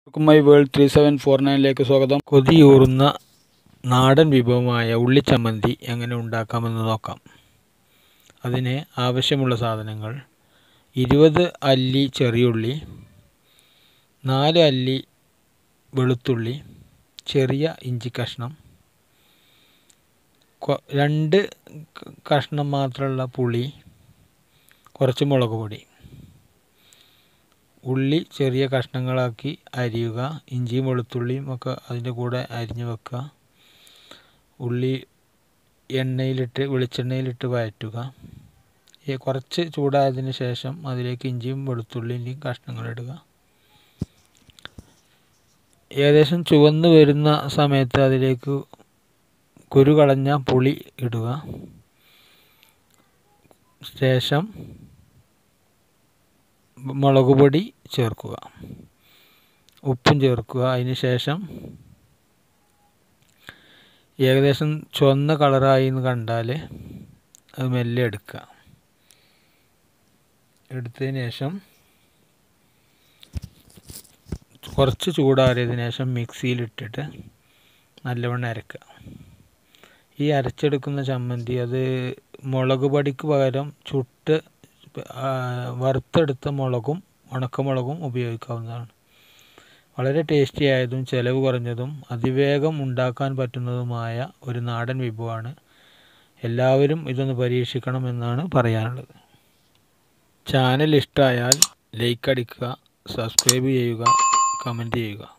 my World three seven four നയനിലേക്ക് സ്വാഗതം കൊതിയൂറുന്ന നാടൻ വിഭവമായ ഉള്ളിച്ചമ്മന്തി എങ്ങനെ ഉണ്ടാക്കാമെന്ന് നോക്കാം അതിന് ആവശ്യമുള്ള സാധനങ്ങൾ ഇരുപത് അല്ലി ചെറിയുള്ളി നാല് അല്ലി വെളുത്തുള്ളി ചെറിയ ഇഞ്ചി കഷ്ണം കൊ- രണ്ട് ക- കഷ്ണം മാത്രമുള്ള പുളി കുറച്ച് മുളക് പൊടി ഉള്ളി ചെറിയ കഷ്ണങ്ങളാക്കി അരിയുക ഇഞ്ചിയും വെളുത്തുള്ളിയും ഒക്കെ അതിൻ്റെ കൂടെ അരിഞ്ഞു വെക്കുക ഉള്ളി എണ്ണയിലിട്ട് വെളിച്ചെണ്ണയിലിട്ട് വഴറ്റുക ഈ കുറച്ച് ചൂടായതിന് ശേഷം അതിലേക്ക് ഇഞ്ചിയും വെളുത്തുള്ളിൻ്റെയും കഷ്ണങ്ങളിടുക ഏകദേശം ചുവന്ന് വരുന്ന സമയത്ത് അതിലേക്ക് കുരു കളഞ്ഞ പുളി ഇടുക ശേഷം മുളക് പൊടി ചേർക്കുക ഉപ്പും ചേർക്കുക അതിന് ശേഷം ഏകദേശം ചുവന്ന കളറായി എന്ന് കണ്ടാൽ അത് മെല്ലെ എടുക്കുക എടുത്തതിന് ശേഷം കുറച്ച് ചൂടാറിയതിന് ശേഷം മിക്സിയിലിട്ടിട്ട് നല്ലവണ്ണം അരക്കുക ഈ അരച്ചെടുക്കുന്ന ചമ്മന്തി അത് മുളക് പൊടിക്ക് പകരം ചുട്ട് ആ, വറുത്തെടുത്ത മുളകും ഉണക്കമുളകും ഉപയോഗിക്കാവുന്നതാണ് വളരെ ടേസ്റ്റി ആയതും ചിലവ് കുറഞ്ഞതും അതിവേഗം ഉണ്ടാക്കാൻ പറ്റുന്നതുമായ ഒരു നാടൻ വിഭവമാണ് എല്ലാവരും ഇതൊന്ന് പരീക്ഷിക്കണം എന്നാണ് പറയാനുള്ളത് ചാനൽ ഇഷ്ടമായാൽ ലൈക്ക് അടിക്കുക സബ്സ്ക്രൈബ് ചെയ്യുക കമൻറ്റ് ചെയ്യുക